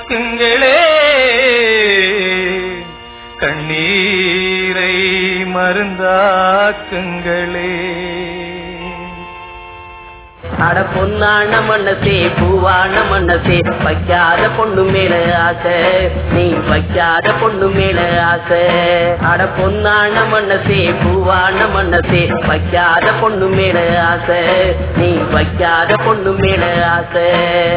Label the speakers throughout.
Speaker 1: காக்குங்களே கண்ணீரை மருந்தாக்குங்களே
Speaker 2: அட பொன்னான மனசே பூவான மனசே வைக்காத பொண்ணு மேல ஆசை நீ வைக்காத பொண்ணு மேல ஆசை அட பொன்னான மனசே பூவான மனசே வைக்காத பொண்ணு மேல ஆசை நீ வைக்காத பொண்ணு மேல ஆசை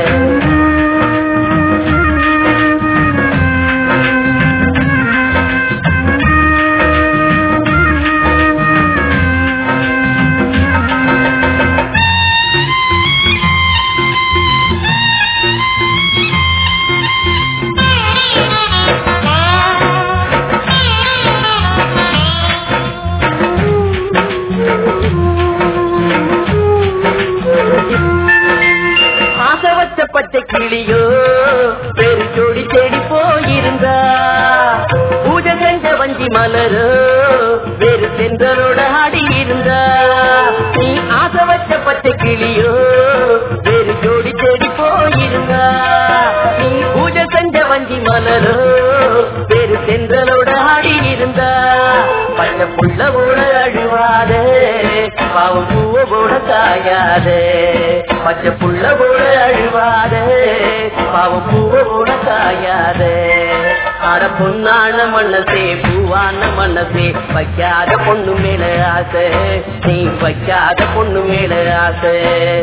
Speaker 2: ஆசை வச்ச பச்சை கிளியோ பெரு ஜோடி தேடி போயிருந்தா பூஜை செஞ்ச வஞ்சி மலரோ வேறு சென்றரோட ஆடி இருந்தா நீ ஆசை வச்ச பச்சை கிளியோ வேறு ஜோடி தேடி போயிருந்தா நீ பூஜை செஞ்ச வஞ்சி மலரோ வேறு சென்றரோட ஆடி இருந்தா பச்சை புள்ள போட அழுவாதே பாவம் பூவ போட காயாதே பச்சை புள்ள போட அழுவாதே பாவம் பூவ போட காயாதே அட பொன்னான மனசே பூவான மனசே வைக்காத பொண்ணு மேல ஆசை நீ வைக்காத பொண்ணு மேல ஆசை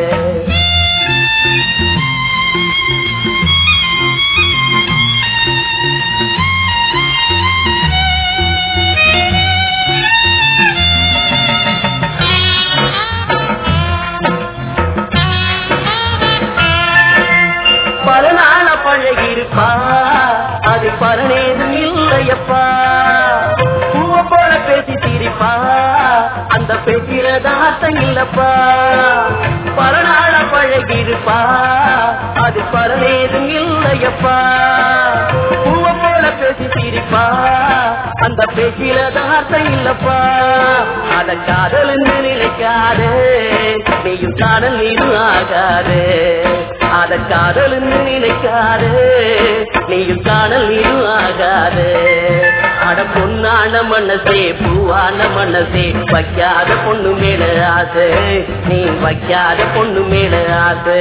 Speaker 2: பல நாள பழகிருப்பா அது பலனேதும் இல்லையப்பா பூவ போல பேசி சிரிப்பா அந்த பேசிற தாத்தம் இல்லப்பா பல நாள பழகிருப்பா அது பலனேதும் இல்லையப்பா பூவ போல பேசி சிரிப்பா அந்த பேசில தாத்தம் இல்லப்பா அத காதல் என்று நினைக்காதே நீயும் காதல் நீரும் ஆகாதே அத காதல் நினைக்காது நீயும் காணல் நீயும் ஆகாது அட பொன்னான மனசே பூவான மனசே வைக்காத பொண்ணு மேல ஆசை நீ வைக்காத பொண்ணு மேல ஆசை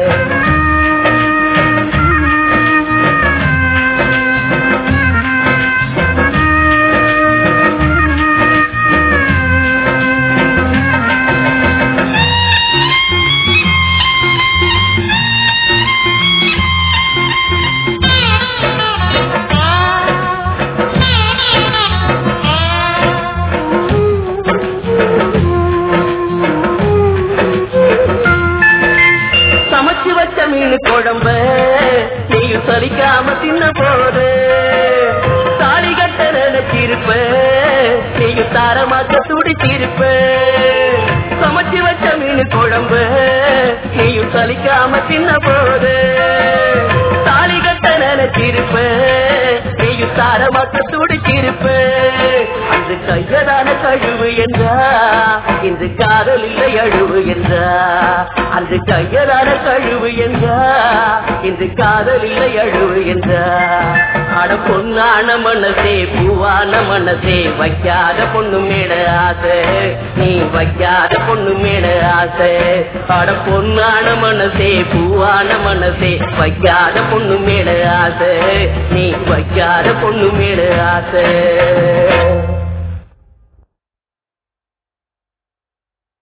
Speaker 2: சமைச்சு வச்ச மீன் குழம்ப நீயும் சலிக்காம தின்ன போது தாலி கட்ட நினைச்சிருப்ப நீயும் தாரமாக்க துடிச்சிருப்ப சமைச்சு வச்ச மீன் குழம்ப நீயும் சலிக்காம தின்ன போது தாலி கட்ட நினைச்சிருப்ப நீயும் தாரமாக்க துடிச்சிருப்ப அந்த கையதான கழுவு என்றா இந்த காதல் இல்லை அழுவு என்றா அந்த கையதான கழுவு என்றா இந்த காதல் இல்லை அழுவு என்றா அட பொன்னான மனசே பூவான மனசே வைக்காத பொண்ணு மேட ஆசை நீ வைக்காத பொண்ணு மேட ஆசை அட பொன்னான மனசே பூவான மனசே வைக்காத பொண்ணு மேட ஆசை நீ வைக்காத பொண்ணு மேட ஆசை